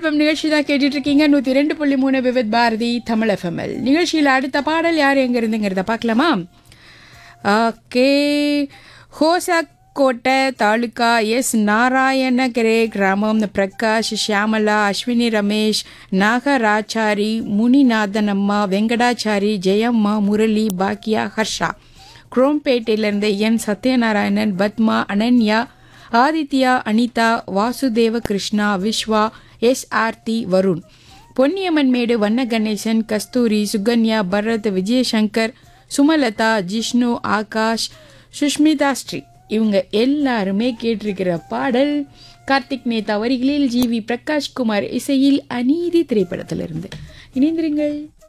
விருப்பம் நிகழ்ச்சி தான் கேட்டுட்டு இருக்கீங்க நூற்றி ரெண்டு புள்ளி மூணு விவித் பாரதி தமிழ் எஃப்எம்எல் நிகழ்ச்சியில் அடுத்த பாடல் யார் எங்க இருந்துங்கிறத பார்க்கலாமா ஓகே ஹோசக்கோட்டை தாலுகா எஸ் நாராயணகரே கிராமம் பிரகாஷ் ஷியாமலா அஸ்வினி ரமேஷ் நாகராச்சாரி முனிநாதன் அம்மா வெங்கடாச்சாரி ஜெயம்மா முரளி பாக்கியா ஹர்ஷா குரோம்பேட்டையிலிருந்து என் சத்யநாராயணன் பத்மா அனன்யா ஆதித்யா அனிதா வாசுதேவ கிருஷ்ணா விஸ்வா எஸ் ஆர்த்தி வருண் பொன்னியம்மன் மேடு வண்ண கணேசன் கஸ்தூரி சுகன்யா பரத் விஜயசங்கர் சுமலதா ஜிஷ்ணு ஆகாஷ் சுஷ்மிதா ஸ்ரீ இவங்க எல்லாருமே கேட்டிருக்கிற பாடல் கார்த்திக் நேதா வரிகளில் ஜி வி பிரகாஷ்குமார் இசையில் அநீதி திரைப்படத்திலிருந்து இணைந்திருங்கள்